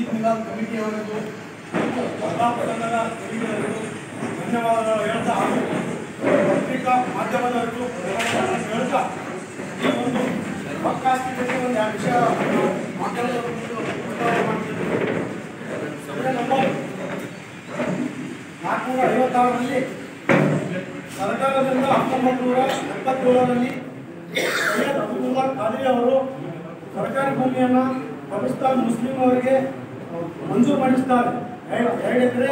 ಮಿಲಾದ್ ಕಮಿಟಿಯವರಿಗೂ ಪ್ರತಾಪ ಸಂಘದ ಹಿರಿಯರಿಗೂ ಧನ್ಯವಾದಗಳು ಹೇಳ್ತಾ ಹಾಗೂ ಪತ್ರಿಕಾ ಮಾಧ್ಯಮದವರಿಗೂ ಧನ್ಯವಾದಗಳನ್ನು ಹೇಳ್ತಾ ಈ ಒಂದು ಅವಕಾಶ ಒಂದು ಎರಡು ವಿಷಯ ಮಾಧ್ಯಮದವರು ಪ್ರಸ್ತಾವ ಮಾಡ್ತಿದ್ರು. ಸರ್ವೆ ನಂಬರ್ ನಾಲ್ಕುನೂರ ಐವತ್ತಾರರಲ್ಲಿ ಸರ್ಕಾರದಿಂದ ಹತ್ತೊಂಬತ್ತು ನೂರ ಎಪ್ಪತ್ತೇಳರಲ್ಲಿ ಸೈಯದ್ ಅಬ್ದುಲ್ಲಾ ಖಾದ್ರಿ ಅವರು ಸರ್ಕಾರಿ ಭೂಮಿಯನ್ನು ಪಾಕಿಸ್ತಾನ್ ಮುಸ್ಲಿಂ ಅವರಿಗೆ ಮಂಜೂರು ಮಾಡಿಸ್ತಾರೆ ಎರಡು ಎರಡು ಎಕರೆ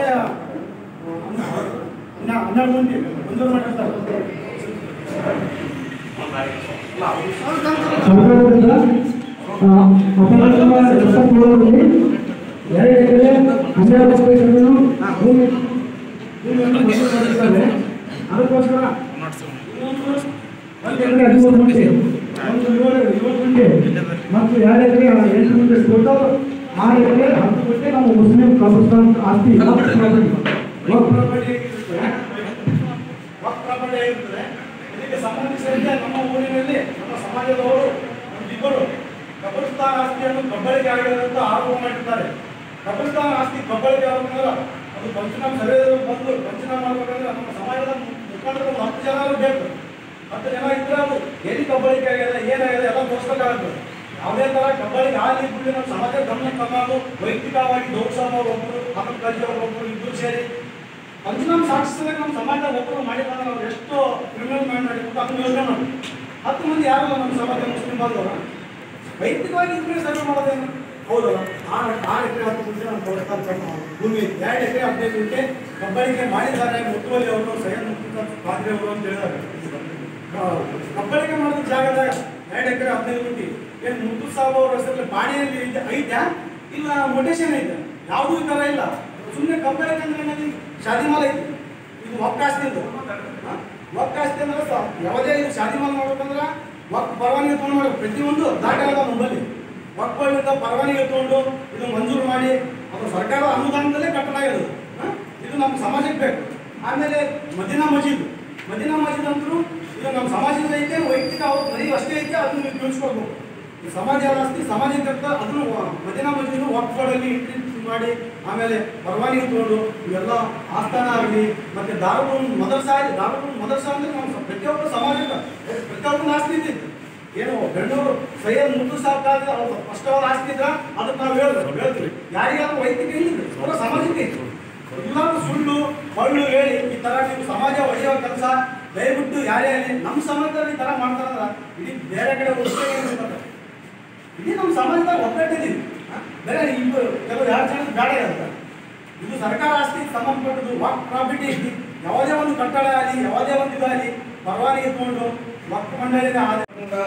ಹನ್ನೆರಡು ಮಂದಿ ಮಂಜೂರು ಮಾಡಿರ್ತಾರೆ ಸರ್ಕಾರದಿಂದ ಆ, ಹತ್ತೊಂಬತ್ತು ನೂರ ಎಪ್ಪತ್ತೇಳರಲ್ಲಿ ಎರಡು ಎಕರೆ ಹನ್ನೆರಡು ರೂಪಾಯಿಗಳನ್ನು ಭೂಮಿ ಭೂಮಿಯನ್ನು ಮಂಜೂರು ಮಾಡಿರ್ತಾರೆ ಅದಕ್ಕೋಸ್ಕರ ಇನ್ನೊಂದು ಒಂದು ಎಕರೆ ಹದಿಮೂರು ಗುಂಟೆ ಒಂದು ಏಳು ಏಳು ಗುಂಟೆ ಮತ್ತು ಎರಡು ಎಕರೆ ಎಂಟು ಗುಂಟೆ ಟೋಟಲ್ ಆರು ಎಕರೆ ಹತ್ತು ಗುಂಟೆ ನಾವು ಮುಸ್ಲಿಂ ಕಬ್ರಿಸ್ತಾನ್ ಆಸ್ತಿ ವಕ್ಫ್ ಪ್ರಾಪರ್ಟಿ. ವಕ್ಫ್ ಪ್ರಾಪರ್ಟಿ ಆಗಿರ್ತದೆ ವಕ್ಫ್ ಪ್ರಾಪರ್ಟಿ ಆಗಿರ್ತದೆ ಇದಕ್ಕೆ ಸಂಬಂಧಿಸಿದಂತೆ ನಮ್ಮ ಊರಿನಲ್ಲಿ ನಮ್ಮ ಸಮಾಜದವರು ಇಬ್ಬರು ಕಬ್ರಿಸ್ತಾನ್ ಆಸ್ತಿಯನ್ನು ಕಬ್ಬಳಿಕೆ ಆಗಿದೆ ಅಂತ ಆರೋಪ ಮಾಡಿರ್ತಾರೆ ಕಬ್ರಿಸ್ತಾನ್ ಆಸ್ತಿ ಕಬ್ಬಳಿಕೆ ಆಗಬೇಕಂದ್ರೆ ಅದು ಪಂಚನಾಮ ಸಭೆ ಬಂದು ಪಂಚನಾಮ ಮಾಡ್ಬೇಕಂದ್ರೆ ನಮ್ಮ ಸಮಾಜದ ಮುಖಂಡರು ಒಂದು ಹತ್ತು ಜನ ಬೇಕು ಹತ್ತು ಜನ ಇದ್ರೆ ಅದು ಎಲ್ಲಿ ಕಬ್ಬಳಿಕೆ ಆಗಿದೆ ಏನಾಗಿದೆ ಎಲ್ಲ ತೋರಿಸ್ಬೇಕಾಗುತ್ತೆ ಯಾವುದೇ ತರ ಕಬ್ಬಳಿಗೆ ಆಗಲಿ ಬಿಡಲಿ ನಮ್ಮ ಸಮಾಜ ಗಮನ ತಮ್ಮದು ವೈಯಕ್ತಿಕವಾಗಿ ದೌಡ್ಸಾಮ್ ಅವರು ಒಬ್ಬರು ಅಹಮದ್ ಕಜಿ ಅವರು ಒಬ್ಬರು ಇಬ್ಬರು ಸೇರಿ ಪಂಚನಾಮ ಸಾಕ್ಷಿಸಿದಾಗ ನಮ್ಮ ಸಮಾಜದಾಗ ಒಬ್ಬರು ಮಾಡಿದಾಗ ನಾವು ಎಷ್ಟು ಕ್ರಿಮಿನಲ್ ಮ್ಯಾನ್ ಮಾಡಿಬಿಟ್ಟು ಅದನ್ನ ಯೋಚನೆ ಮಾಡಿ ಹತ್ತು ಮಂದಿ ಯಾರಲ್ಲ ನಮ್ಮ ಸಮಾಜ ಮುಸ್ಲಿಂ ಬಾಂಧವರು ವೈಯಕ್ತಿಕವಾಗಿ ಇದ್ರೆ ಸರ್ವೆ ಮಾಡೋದೇನು ಹೌದಲ್ಲ ಆರು ಆರು ಎಕರೆ ಹತ್ತು ಗುಂಟೆ ನಾವು ತೋರಿಸ್ತಾ ಭೂಮಿ ಎರಡು ಎಕರೆ ಹದಿನೈದು ಗುಂಟೆ ಕಬ್ಬಳಿಗೆ ಮಾಡಿದ್ದಾರೆ ಮುತ್ತುವಲ್ಲಿ ಅವರು ಸೈಯದ್ ಮುಖ್ಯ ಪಾತ್ರೆ ಅವರು ಅಂತ ಹೇಳಿದ್ದಾರೆ ಆ, ಕಬ್ಬಳಿಗೆ ಮಾಡಿದ ಜಾಗದಾಗ ಎರಡು ಎಕರೆ ಹದಿನೈದು ಗುಂಟೆ ಏನು ಮುತ್ತು ಸಾಬ್ ಅವ್ರ ಹೆಸರಲ್ಲಿ ಬಾಣಿಯಲ್ಲಿ ಐತೆ ಐತ್ಯಾ ಇಲ್ಲ ಮೊಟೇಶನ್ ಐತೆ ಯಾವುದೂ ಈ ಥರ ಇಲ್ಲ ಸುಮ್ಮನೆ ಕಬ್ಬಳಿಗೆ ಅಂದ್ರೆ ಏನಾಗಿ ಶಾದಿ ಮಾಲ್ ಐತಿ ಇದು ಒಕ್ಕಾಸ್ತಿ ಇದು ಒಕ್ಕಾಸ್ತಿ ಅಂದ್ರೆ ಸ- ಯಾವುದೇ ಇದು ಶಾದಿ ಮಾಲ್ ಮಾಡ್ಬೇಕಂದ್ರೆ ಒಕ್ ಪರವಾನಗಿ ತೊಗೊಂಡು ಮಾಡ್ಬೇಕು ಪ್ರತಿಯೊಂದು ದಾಖಲೆ ನಮ್ಮಲ್ಲಿ ಒಕ್ಕಲಿಂದ ಪರವಾನಗಿ ತಗೊಂಡು ಇದು ಮಂಜೂರು ಮಾಡಿ ಅದು ಸರ್ಕಾರದ ಅನುದಾನದಲ್ಲೇ ಕಟ್ಟಲಾಗಿದೆ ಹ? ಇದು ನಮ್ಮ ಸಮಾಜಕ್ಕೆ ಬೇಕು ಆಮೇಲೆ ಮದೀನಾ ಮಜೀದ್ ಮದೀನಾ ಮಜೀದ್ ಅಂತೂ ಇದು ನಮ್ಮ ಸಮಾಜದ ಐತೆ ವೈಯಕ್ತಿಕ ಅವ್ರ ಮನೆ ಅಷ್ಟೇ ಐತೆ ಅದನ್ನ ನೀವು ತಿಳಿಸ್ಕೊಡ್ಬೇಕು ಈ ಸಮಾಜ ಆಸ್ತಿ ಸಮಾಜಕ್ಕೆ ಅಂತ ಅದನ್ನು ವ- ಮದೀನಾ ಮಜೀದ್ ಒಕ್ಕಗಳಲ್ಲಿ ಎಂಟ್ರಿ ಮಾಡಿ ಆಮೇಲೆ ಪರವಾನಗಿ ತಗೊಂಡು ಇವೆಲ್ಲ ಆಸ್ಥಾನ ಆಗಲಿ ಮತ್ತೆ ದಾರುಲ್ ಮದರ್ಸಾ ಆಗಲಿ ದಾರುಲ್ ಮದರ್ಸಾ ಅಂದ್ರೆ ನಮ್ಮ ಪ್ರತಿಯೊಬ್ಬರು ಸಮಾಜಕ್ಕೆ ಪ್ರತಿಯೊಬ್ಬರು ಆಸ್ತಿ ಇದ್ದಿತ್ತು ಏನು ಬೆಂಗಳೂರು ಸೈಯದ್ ಮುತ್ತು ಸಾಹೇಬ್ ಕಾಲದ ಅವ್ರು ಸ್ಪಷ್ಟವಾದ ಆಸ್ತಿ ಇದ್ರ ಅದಕ್ಕೆ ನಾವು ಹೇಳ್ಬೇಕು ಹೇಳ್ತೀವಿ ಯಾರಿಗಾದ್ರೂ ವೈಯಕ್ತಿಕ ಇಲ್ಲ ಪೂರ ಸಮಾಜಕ್ಕೆ ಇತ್ತು ಎಲ್ಲರೂ ಸುಳ್ಳು ಮಳ್ಳು ಹೇಳಿ ಈ ತರ ನೀವು ಸಮಾಜ ಒಡೆಯೋ ಕೆಲಸ ದಯವಿಟ್ಟು ಯಾರೇ ಆಗಲಿ ನಮ್ಮ ಸಮಾಜದಲ್ಲಿ ಈ ತರ ಮಾಡ್ತಾರಂದ್ರ ಇಡೀ ಬೇರೆ ಕಡೆ ಹೋಗ್ತಾರೆ ಇಡೀ ನಮ್ಮ ಸಮಾಜದಾಗ ಒಗ್ಗಟ್ಟಿದ್ದೀವಿ ಹ? ಬೇರೆ ಇಬ್ಬರು ಕೆಲವು ಎರಡು ಜನ ಬೇಡ ಇರುತ್ತೆ ಇದು ಸರ್ಕಾರ ಆಸ್ತಿಗೆ ಸಂಬಂಧಪಟ್ಟದ್ದು ವಾಕ್ ಪ್ರಾಪರ್ಟಿ ಐತಿ ಯಾವುದೇ ಒಂದು ಕಟ್ಟಡ ಆಗಲಿ ಯಾವುದೇ ಒಂದು ಇದಾಗಲಿ ಪರವಾನಗಿ ತಗೊಂಡು ವಕ್ ಮಂಡಳಿನ ಆದ ನೂರ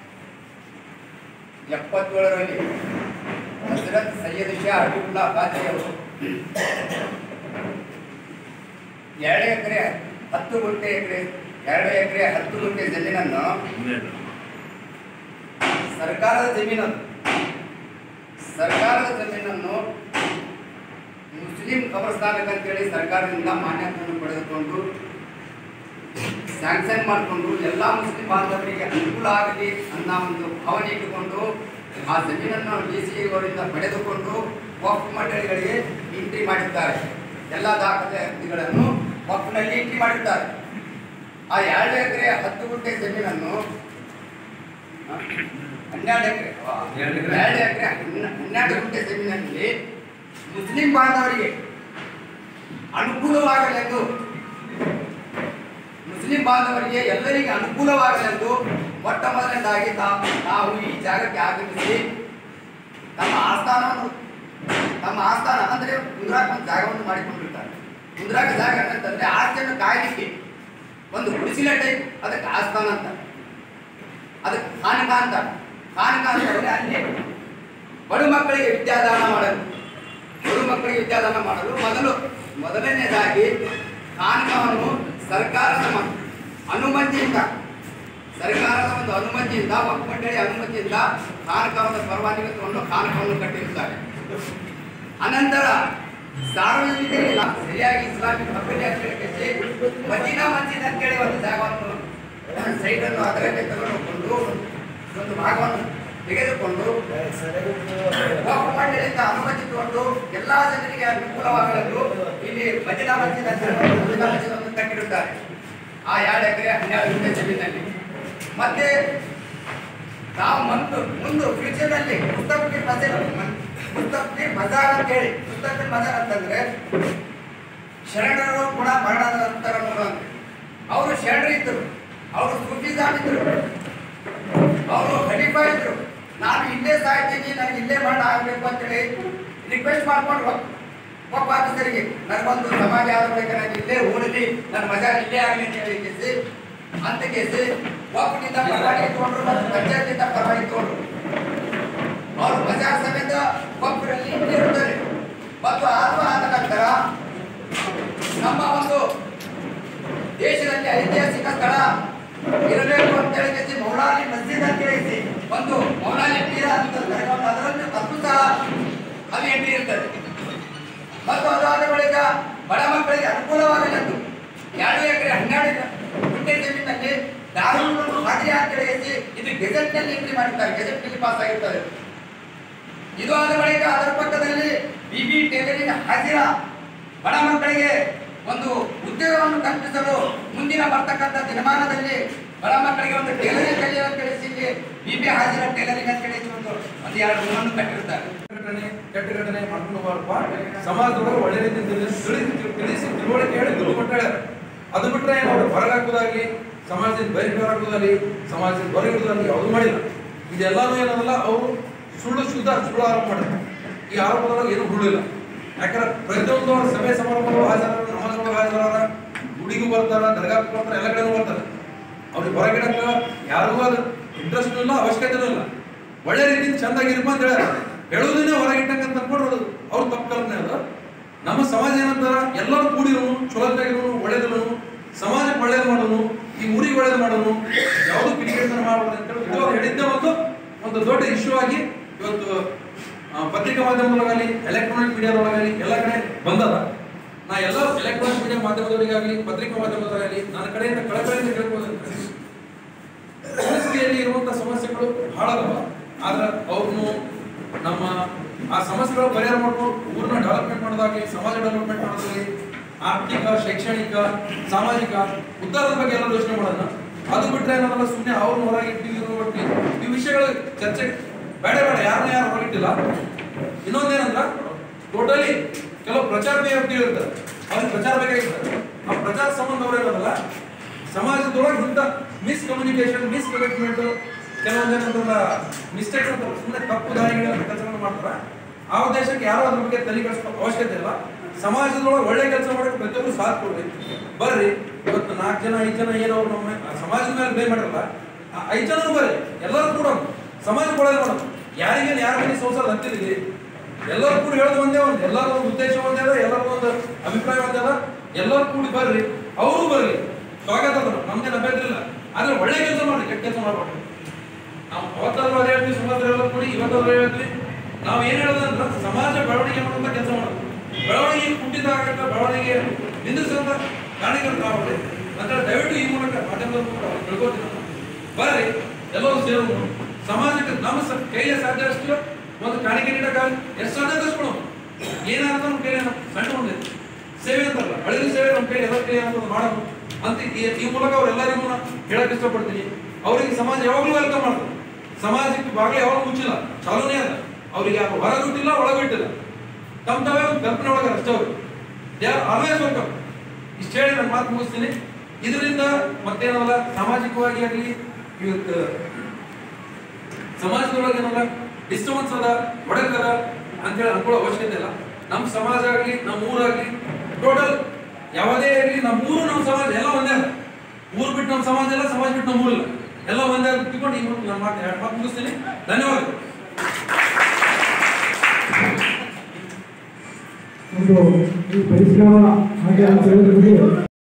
ಎಪ್ಪತ್ತೇಳರಲ್ಲಿ ಹಜರತ್ ಸೈಯದ್ ಶಾ ಅಬಿಬುಲ್ಲಾ ಖಾದ್ರಿ ಅವರು ಎರಡು ಎಕರೆ ಹತ್ತು ಗುಂಟೆ ಎಕರೆ ಎರಡು ಎಕರೆ ಹತ್ತು ಗುಂಟೆ ಜಮೀನನ್ನು ಸರ್ಕಾರದ ಜಮೀನನ್ನು ಸರ್ಕಾರದ ಜಮೀನನ್ನು ಮುಸ್ಲಿಂ ಕಬರಸ್ಥಾನಕ್ಕೆ ಅಂತೇಳಿ ಸರ್ಕಾರದಿಂದ ಮಾನ್ಯತೆಯನ್ನು ಪಡೆದುಕೊಂಡು ಸ್ಯಾಂಕ್ಷನ್ ಮಾಡಿಕೊಂಡು ಎಲ್ಲ ಮುಸ್ಲಿಂ ಬಾಂಧವರಿಗೆ ಅನುಕೂಲ ಆಗಲಿ ಅನ್ನೋ ಒಂದು ಭಾವನೆ ಇಟ್ಟುಕೊಂಡು ಆ ಜಮೀನನ್ನು ಡಿ ಸಿ ಅವರಿಂದ ಪಡೆದುಕೊಂಡು ವಕ್ಫ್ ಮಂಡಳಿಗಳಿಗೆ ಎಂಟ್ರಿ ಮಾಡಿದ್ದಾರೆ ಎಲ್ಲ ದಾಖಲೆಗಳನ್ನು ವಕ್ಫ್ನಲ್ಲಿ ಎಂಟ್ರಿ ಮಾಡಿದ್ದಾರೆ ಆ ಎರಡು ಎಕರೆ ಹತ್ತು ಗುಂಟೆ ಜಮೀನನ್ನು ಆ, ಹನ್ನೆರಡು ಎಕರೆ ಎರಡು ಎಕರೆ ಹನ್ನೆರಡು ಗುಂಟೆ ಜಮೀನಲ್ಲಿ ಮುಸ್ಲಿಂ ಬಾಂಧವರಿಗೆ ಅನುಕೂಲವಾಗಲೆಂದು ಮುಸ್ಲಿಂ ಬಾಂಧವರಿಗೆ ಎಲ್ಲರಿಗೆ ಅನುಕೂಲವಾಗಲೆಂದು ಮೊಟ್ಟ ಮೊದಲನೇದಾಗಿ ತಾ- ನಾವು ಈ ಜಾಗಕ್ಕೆ ಆಗಮಿಸಿ ತಮ್ಮ ಆಸ್ಥಾನವನ್ನು ತಮ್ಮ ಆಸ್ಥಾನ ಅಂದರೆ ಕುಂದ್ರಾಕ ಒಂದು ಜಾಗವನ್ನು ಮಾಡಿಕೊಂಡಿರ್ತಾರೆ ಕುಂದ್ರಾಕ ಜಾಗ ಅಂತಂದ್ರೆ ಆಸ್ತಿಯನ್ನು ಕಾಯಲಿಕ್ಕೆ ಒಂದು ಗುಡಿಸಿಲ ಟೈಪ್ ಅದಕ್ಕೆ ಆಸ್ಥಾನ ಅಂತ ಅದಕ್ಕೆ ಖಾನಕ ಅಂತ ಖಾನಕ ಅಂತಂದ್ರೆ ಅಲ್ಲಿ ಬಡ ಮಕ್ಕಳಿಗೆ ವಿದ್ಯಾದಾನ ಮಾಡಲು ಬಡ ಮಕ್ಕಳಿಗೆ ವಿದ್ಯಾದಾನ ಮಾಡಲು ಮೊದಲು ಮೊದಲನೇದಾಗಿ ಖಾನಕವನ್ನು ಸರ್ಕಾರದ ಮ- ಅನುಮತಿಯಿಂದ ಸರ್ಕಾರದ ಒಂದು ಅನುಮತಿಯಿಂದ ವಕ್ಫ್ ಮಂಡಳಿ ಅನುಮತಿಯಿಂದ ಖಾನಕವನ್ನು ಪರವಾನಗಿ ತಗೊಂಡು ಖಾನಕವನ್ನು ಕಟ್ಟಿರುತ್ತಾರೆ ಅನಂತರ ಸಾರ್ವಜನಿಕರಿಲ್ಲ ಸರಿಯಾಗಿ ಇಸ್ಲಾಮಿಕ್ ಅಭ್ಯರ್ಥಿ ಮದೀನಾ ಮಸ್ಜಿದ್ ಅಂತೇಳಿ ಒಂದು ಜಾಗವನ್ನು ಸೈಡನ್ನು ಅದರಲ್ಲಿ ತಗೊಂಡು ಒಂದು ಭಾಗವನ್ನು ತೆಗೆದುಕೊಂಡು ವಕ್ಫ್ ಮಂಡಳಿಯಿಂದ ಅನುಮತಿ ತಗೊಂಡು ಎಲ್ಲಾ ಜನರಿಗೆ ಅನುಕೂಲವಾಗಲೆಂದು ಇಲ್ಲಿ ಭಜನಾ ಮಸ್ಜಿದ್ ಅಂತ ಒಂದು ಭಜನಾ ಮಸ್ಜಿದ್ ಅನ್ನು ಕಟ್ಟಿರುತ್ತಾರೆ ಆ ಎರಡು ಎಕರೆ ಹನ್ನೆರಡು ಗುಂಟೆ ಜಮೀನಲ್ಲಿ ಮತ್ತೆ ನಾವು ಮುಂದೆ ಮುಂದೆ ಫ್ಯೂಚರ್ ನಲ್ಲಿ ಮುಸ್ತಫಿರ್ ಬಜಾರ್ ಮುಸ್ತಫಿರ್ ಬಜಾರ್ ಅಂತ ಹೇಳಿ ಮುಸ್ತಫಿರ್ ಬಜಾರ್ ಅಂತಂದ್ರೆ ಶರಣರು ಕೂಡ ಮರಣದ ನಂತರ ಅನ್ನೋದು. ಅವರು ಶರಣರು ಇದ್ದರು ಅವರು ಸೂಫಿಜಾನ್ ಇದ್ದರು ಅವರು ಖಲೀಫಾ ಇದ್ರು ನಾನು ಇಲ್ಲೇ ಸಾಯ್ತೀನಿ ನನಗೆ ಇಲ್ಲೇ ಮರಣ ಆಗ್ಬೇಕು ಅಂತೇಳಿ ರಿಕ್ವೆಸ್ಟ್ ಮಾಡ್ಕೊಂಡು ಒಪ್- ಒಬ್ಬ ಆಫೀಸರಿಗೆ ನನಗೊಂದು ಸಮಾಜ ಆಗಬೇಕು ನಾನು ಇಲ್ಲೇ ಊರಲ್ಲಿ ನನ್ನ ಮಜಾ ಇಲ್ಲೇ ಆಗಲಿ ಅಂತ ಹೇಳಿ ಕೇಸಿ ಅಂತ ಕೇಸಿ ಒಬ್ಬನಿಂದ ಪರವಾಗಿ ತಗೊಂಡ್ರು ಮತ್ತು ಪಂಚಾಯತಿಂದ ಪರವಾಗಿ ತಗೊಂಡ್ರು ಅವರು ಬಜಾರ್ ಸಮೇತ ಒಬ್ಬರಲ್ಲಿ ಇಲ್ಲೇ ಇರ್ತಾರೆ ಮತ್ತು ಅದು ಆದ ನಂತರ ನಮ್ಮ ಒಂದು ದೇಶದಲ್ಲಿ ಐತಿಹಾಸಿಕ ಸ್ಥಳ ಇರಬೇಕು ಅಂತ ಹೇಳಿ ಮೌಲಾಲಿ ಮಸ್ಜಿದ್ ಅಂತ ಹೇಳಿ ಒಂದು ಮೌಲಾಲಿ ಪೀರ ಅಂತ ದರ್ಗಾ ಉಂಟು. ಅದರಲ್ಲಿ ಅದು ಸಹ ಅಲ್ಲಿ ಎಂಟ್ರಿ ಇರ್ತದೆ ಮತ್ತು ಅದಾದ ಬಳಿಕ ಬಡ ಮಕ್ಕಳಿಗೆ ಅನುಕೂಲವಾಗಲೆಂದು ಎರಡು ಎಕರೆ ಹನ್ನೆರಡು ಗುಂಟೆ ಜಮೀನಲ್ಲಿ ದಾರುಗಳನ್ನು ಹಾದಿರಿ ಅಂತ ಹೇಳಿ ಇದು ಗೆಜೆಟ್ ನಲ್ಲಿ ಎಂಟ್ರಿ ಮಾಡಿರ್ತಾರೆ ಗೆಜೆಟ್ ನಲ್ಲಿ ಪಾಸ್ ಆಗಿರ್ತಾರೆ ಇದು ಆದ ಬಳಿಕ ಅದರ ಪಕ್ಕದಲ್ಲಿ ಬಿಬಿ ಟೇಲರಿಂಗ್ ಹಾಜಿರಾ ಬಡ ಮಕ್ಕಳಿಗೆ ಒಂದು ಉದ್ಯೋಗವನ್ನು ಕಲ್ಪಿಸಲು ಮುಂದಿನ ಬರ್ತಕ್ಕಂಥ ದಿನಮಾನದಲ್ಲಿ ಬಡ ಮಕ್ಕಳಿಗೆ ಒಂದು ಟೇಲರಿಂಗ್ ಕಲಿಯ ಅಂತ ಹೇಳಿ ಇಲ್ಲಿ ಬಿಬಿ ಹಾಜಿರಾ ಟೇಲರಿಂಗ್ ಅಂತ ಹೇಳಿ ಒಂದು ಒಂದು ಎರಡು ರೂಮನ್ನು ಕಟ್ಟಿರುತ್ತಾರೆ ಘಟನೆ ಕೆಟ್ಟ ಘಟನೆ ಮಾಡ್ಕೊಂಡು ಹೋಗ್ಬಾರ್ದಪ್ಪ ಸಮಾಜದೊಳಗೆ ಒಳ್ಳೆ ರೀತಿ ತಿಳಿಸಿ ತಿಳಿ- ತಿಳಿಸಿ ತಿಳುವಳಿಕೆ ಹೇಳಿ ಗುರುಮಟ್ಟ ಹೇಳ್ಯಾರ ಅದು ಬಿಟ್ರೆ ಏನು ಅವ್ರು ಹೊರಗೆ ಹಾಕೋದಾಗ್ಲಿ ಸಮಾಜದಿಂದ ಬಹಿಷ್ಕಾರ ಹಾಕೋದಾಗ್ಲಿ ಸಮಾಜದಿಂದ ಹೊರಗೆ ಇಡೋದಾಗ್ಲಿ ಯಾವುದು ಮಾಡಿಲ್ಲ ಇದೆಲ್ಲಾನು ಏನದಲ್ಲ ಅವರು ಸುಳ್ಳು ಶುದ್ಧ ಸುಳ್ಳು ಆರೋಪ ಮಾಡಿದ್ರು ಈ ಆರೋಪದೊಳಗೆ ಏನು ಹುರುಳಿಲ್ಲ ಯಾಕಂದ್ರೆ ಪ್ರತಿಯೊಂದು ಅವ್ರ ಸಭೆ ಸಮಾರಂಭಗಳು ಹಾಜರ ನಮಾಜ್ಗಳು ಹಾಜರಾದ ಗುಡಿಗೂ ಬರ್ತಾರ ದರ್ಗಾಕ್ಕೂ ಬರ್ತಾರ ಎಲ್ಲ ಕಡೆನೂ ಬರ್ತಾರೆ ಅವ್ರಿಗೆ ಹೊರಗಿಡಕ್ಕ ಯಾರಿಗೂ ಅದು ಇಂಟ್ರೆಸ್ಟ್ ಇಲ್ಲ ಅವಶ್ಯಕತೆ ಇಲ್ಲ ಒಳ್ಳೆ ರೀತಿ ಚಂದಾಗಿರಪ್ಪ ಅಂತ ಹೇಳ್ಯಾರ ಹೇಳೋದನ್ನೇ ಹೊರಗಿಟ್ಟಂಗೆ ಅಂತ ಅನ್ಕೊಂಡ್ರು ಅದು ಅವ್ರ ತಪ್ಪು ಕಲ್ಪನೆ ಅದು ನಮ್ಮ ಸಮಾಜ ಏನಂತಾರ ಎಲ್ಲರೂ ಕೂಡಿರೋನು ಚೊಲತ್ತಾಗಿರೋನು ಒಳ್ಳೇದಿರೋನು ಸಮಾಜಕ್ಕೆ ಒಳ್ಳೇದು ಮಾಡೋನು ಈ ಊರಿಗೆ ಒಳ್ಳೇದು ಮಾಡೋನು ಯಾವುದು ಕಿಡಿಗೇಡಿತನ ಮಾಡಬಾರ್ದು ಅಂತ ಹೇಳಿ ಇದು ಅವ್ರು ಹೇಳಿದ್ದೇ ಒಂದು ಒಂದು ದೊಡ್ಡ ಇಶ್ಯೂ ಆಗಿ ಇವತ್ತು ಆ, ಪತ್ರಿಕಾ ಮಾಧ್ಯಮದೊಳಗಾಗಲಿ ಎಲೆಕ್ಟ್ರಾನಿಕ್ ಮೀಡಿಯಾದೊಳಗಾಗಲಿ ಎಲ್ಲ ಕಡೆ ಬಂದದ ನಾ ಎಲ್ಲ ಎಲೆಕ್ಟ್ರಾನಿಕ್ ಮೀಡಿಯಾ ಮಾಧ್ಯಮದವರಿಗಾಗಲಿ ಪತ್ರಿಕಾ ಮಾಧ್ಯಮದವರಾಗಲಿ ನನ್ನ ಕಡೆಯಿಂದ ಕಳಕಳಿಯಿಂದ ಕೇಳ್ಕೊಳ್ಳೋದಂದ್ರೆ ಸಮಸ್ಯೆಯಲ್ಲಿ ಇರುವಂತಹ ಸಮಸ್ಯೆಗಳು ಬಹಳ ಅದಾವ ಆದ್ರೆ ಅವ್ರನ್ನು ನಮ್ಮ ಆ ಸಮಸ್ಯೆಗಳ ಪರಿಹಾರ ಮಾಡ್ಕೊಂಡು ಊರನ್ನ ಡೆವಲಪ್ಮೆಂಟ್ ಮಾಡೋದಾಗ್ಲಿ ಸಮಾಜ ಡೆವಲಪ್ಮೆಂಟ್ ಮಾಡೋದಾಗ್ಲಿ ಆರ್ಥಿಕ ಶೈಕ್ಷಣಿಕ ಸಾಮಾಜಿಕ ಉದ್ದಾರದ ಬಗ್ಗೆ ಎಲ್ಲ ಯೋಚನೆ ಮಾಡೋಣ ಅದು ಬಿಟ್ರೆ ಏನಲ್ಲ ಸುಮ್ಮನೆ ಅವ್ರನ್ನ ಹೊರಗೆ ಇಟ್ಟಿರೋಟ್ಟಿ ಈ ವಿಷಯಗಳ ಚರ್ಚೆ ಬೇಡ ಬೇಡ ಯಾರನ್ನ ಯಾರು ಹೊರಗಿಟ್ಟಿಲ್ಲ ಇನ್ನೊಂದೇನಂದ್ರ ಟೋಟಲಿ ಕೆಲವು ಪ್ರಚಾರ ವ್ಯಕ್ತಿಗಳು ಇರ್ತಾರೆ ಅವ್ರಿಗೆ ಪ್ರಚಾರ ಬೇಕಾಗಿರ್ತದೆ ಆ ಪ್ರಚಾರ ಸಂಬಂಧ ಅವ್ರು ಏನದಲ್ಲ ಸಮಾಜದೊಳಗೆ ಇಂಥ ಮಿಸ್ ಕಮ್ಯುನಿಕೇಶನ್ ಮಿಸ್ ಕಮಿಟ್ಮೆಂಟ್ ಕೆಲವೊಂದು ಏನಂತಂದ್ರ ಮಿಸ್ಟೇಕ್ಸ್ ಅಂತ ಸುಮ್ಮನೆ ತಪ್ಪು ದಾರಿಗಳನ್ನು ಕೆಲಸಗಳನ್ನು ಮಾಡ್ತಾರೆ ಆ ಉದ್ದೇಶಕ್ಕೆ ಯಾರು ಅದ್ರ ಬಗ್ಗೆ ತಲೆ ಕೆಡಿಸ್ಕೋ ಅವಶ್ಯಕತೆ ಇಲ್ಲ ಸಮಾಜದೊಳಗೆ ಒಳ್ಳೆ ಕೆಲಸ ಮಾಡಕ್ಕೆ ಪ್ರತಿಯೊಬ್ಬರು ಸಾಥ್ ಕೊಡ್ರಿ ಬರ್ರಿ ಇವತ್ತು ನಾಲ್ಕು ಜನ ಐದು ಜನ ಏನೋ ಅವ್ರು ನಮ್ಮ ಆ ಸಮಾಜದ ಮೇಲೆ ಬ್ಲೇಮ್ ಮಾಡಿರಲ್ಲ ಆ ಐದು ಜನ ಬರ್ರಿ ಎಲ್ಲರೂ ಕೂಡ ಸಮಾಜಕ್ಕೆ ಒಳ್ಳೇದು ಮಾಡೋದು ಯಾರಿಗೇನು ಯಾರ ಮನೆ ಸಂಸಾರ ಹತ್ತಿರಲಿ ಎಲ್ಲರೂ ಕೂಡ ಹೇಳೋದು ಒಂದೇ ಒಂದು ಎಲ್ಲರ ಒಂದು ಉದ್ದೇಶ ಒಂದೇ ಅದ ಎಲ್ಲರ ಒಂದು ಅಭಿಪ್ರಾಯ ಒಂದೇ ಅದ ಎಲ್ಲರೂ ಕೂಡಿ ಬರ್ರಿ ಅವರು ಬರ್ರಿ ಸ್ವಾಗತ ಅದ ನಮ್ದೇನು ಅಭ್ಯಂತರ ಇಲ್ಲ ಆದ್ರೆ ಒಳ್ಳೆ ಕೆಲಸ ಮಾಡ್ರಿ ಕೆಟ್ಟ ಕೆಲಸ ಮಾಡ್ಬಾರ್ದು ನಾವು ಅವತ್ತಾದ್ರೂ ಅದೇ ಹೇಳ್ತೀವಿ ಸುಮಾರು ಎಲ್ಲ ಕೂಡಿ ಇವತ್ತಾದ್ರೂ ಹೇಳ್ತೀವಿ ನಾವು ಏನ್ ಹೇಳೋದಂದ್ರೆ ಸಮಾಜ ಬೆಳವಣಿಗೆ ಮಾಡುವಂತ ಕೆಲಸ ಮಾಡೋದು ಬೆಳವಣಿಗೆ ಕುಂಠಿತ ಬೆಳವಣಿಗೆ ನಿಂದಿಸುವಂತ ಕಾರಣಗಳು ನಾವು ಅಂತ ದಯವಿಟ್ಟು ಈ ಮೂಲಕ ಮಾಧ್ಯಮದ ಮೂಲಕ ತಿಳ್ಕೊತೀನಿ ನಾನು. ಬರ್ರಿ ಎಲ್ಲರೂ ಸೇರೋದು ಸಮಾಜಕ್ಕೆ ನಮ್ಮ ಸ- ಕೈಯಲ್ಲಿ ಸಾಧ್ಯ ಅಷ್ಟು ಒಂದು ಕಾಣಿಕೆ ನೀಡಕ್ಕಾಗಲಿ ಎಷ್ಟು ಸಾಧ್ಯ ತರಿಸ್ಕೊಳೋಣ ಏನಾದ್ರು ನಮ್ಮ ಕೈಲಿ ನಮ್ಮ ಸಣ್ಣ ಒಂದು ಸೇವೆ ಅಂತಾರಲ್ಲ ಹಳೆಯ ಸೇವೆ ನಮ್ಮ ಕೈ ಎಲ್ಲರ ಕೈ ಅಂತ ಮಾಡೋದು ಅಂತ ಈ- ಈ ಮೂಲಕ ಅವ್ರೆಲ್ಲರಿಗೂ ನಾನು ಹೇಳಕ್ ಇಷ್ಟಪಡ್ತೀನಿ ಅವರಿಗೆ ಸಮಾಜ ಯಾವಾಗಲೂ ವೆಲ್ಕಮ್ ಮಾಡ್ತಾರೆ ಸಮಾಜಕ್ಕೆ ಬಾಗಿಲು ಯಾವಾಗ ಮುಚ್ಚಿಲ್ಲ ಚಾಲೂನೇ ಅದ ಅವ್ರಿಗೆ ಯಾರು ಹೊರಗಿಟ್ಟಿಲ್ಲ ಒಳಗಿಟ್ಟಿಲ್ಲ ತಮ್ಮ ತಾವೇ ಒಂದು ಕಲ್ಪನೆ ಒಳಗಾರ ಅಷ್ಟೇ ಅವರು ದೇ ಆರ್ ಆಲ್ವೇಸ್ ವೆಲ್ಕಮ್ ಇಷ್ಟು ಹೇಳಿ ನಾನು ಮಾತು ಮುಗಿಸ್ತೀನಿ ಇದರಿಂದ ಮತ್ತೇನಲ್ಲ ಸಾಮಾಜಿಕವಾಗಿ ಆಗಲಿ ಇವತ್ತು ಸಮಾಜದೊಳಗೆ ಏನಲ್ಲ ಡಿಸ್ಟರ್ಬೆನ್ಸ್ ಅದ ಒಡಕದ ಅಂತೇಳಿ ಅನ್ಕೊಳ್ಳೋ ಅವಶ್ಯಕತೆ ಇಲ್ಲ ನಮ್ಮ ಸಮಾಜ ಆಗಲಿ ನಮ್ಮ ಊರಾಗ್ಲಿ ಟೋಟಲ್ ಯಾವುದೇ ಆಗಲಿ ನಮ್ಮ ಊರು ನಮ್ಮ ಸಮಾಜ ಎಲ್ಲ ಒಂದೇ ಅದ ಊರು ಬಿಟ್ಟು ನಮ್ಮ ಸಮಾಜ ಇಲ್ಲ ಸಮಾಜ ಬಿಟ್ಟು ನಮ್ಮ ಊರಿಲ್ಲ ಎಲ್ಲ ಒಂದೇ ಅಂತ ತಿಳ್ಕೊಂಡು ಈ ಮೂಲಕ ನಾನು ಮಾತು ಎರಡು ಮಾತು ಮುಗಿಸ್ತೀನಿ ಧನ್ಯವಾದಗಳು ಒಂದು ಈ ಪರಿಶ್ರಮ ಹಾಗೆ ಅಂತ ಹೇಳೋದ್ರ ಬಗ್ಗೆ